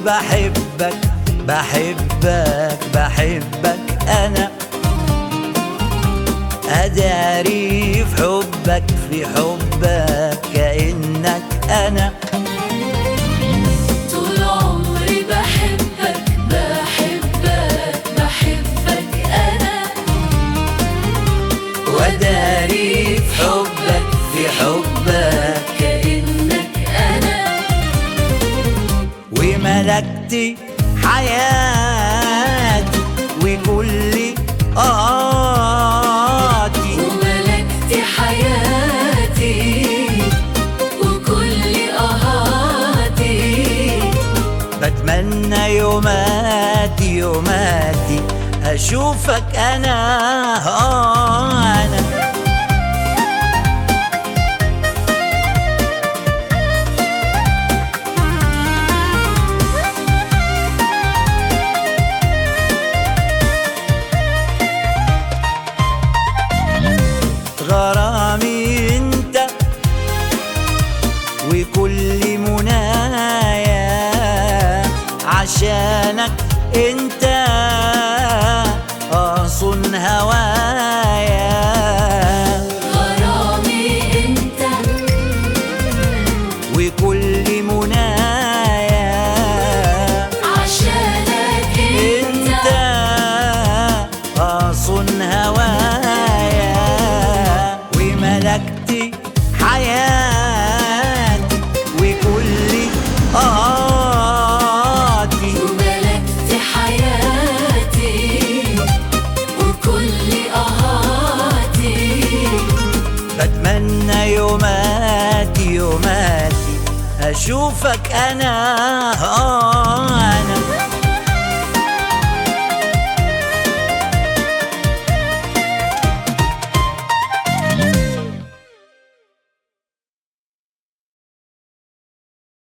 بحبك بحبك بحبك انا اداري في حبك في حبك كانك انا طول عمري بحبك بحبك بحبك أنا وداري في حبك في حبك كأنك أنا وملكتي حياتي وكل آتي وملكت حياتي وكل أهاتي بتمنى يوماتي يوماتي أشوفك أنا آه أنا غرامي انت وكل منايا عشانك انت اصن هوايا غرامي أنت وكل منايا عشانك انت أنت اصن هوايا وملكتي حياتي وكل آتي وملكت حياتي وكل أهاتي بتمنى يوماتي يوماتي اشوفك انا آه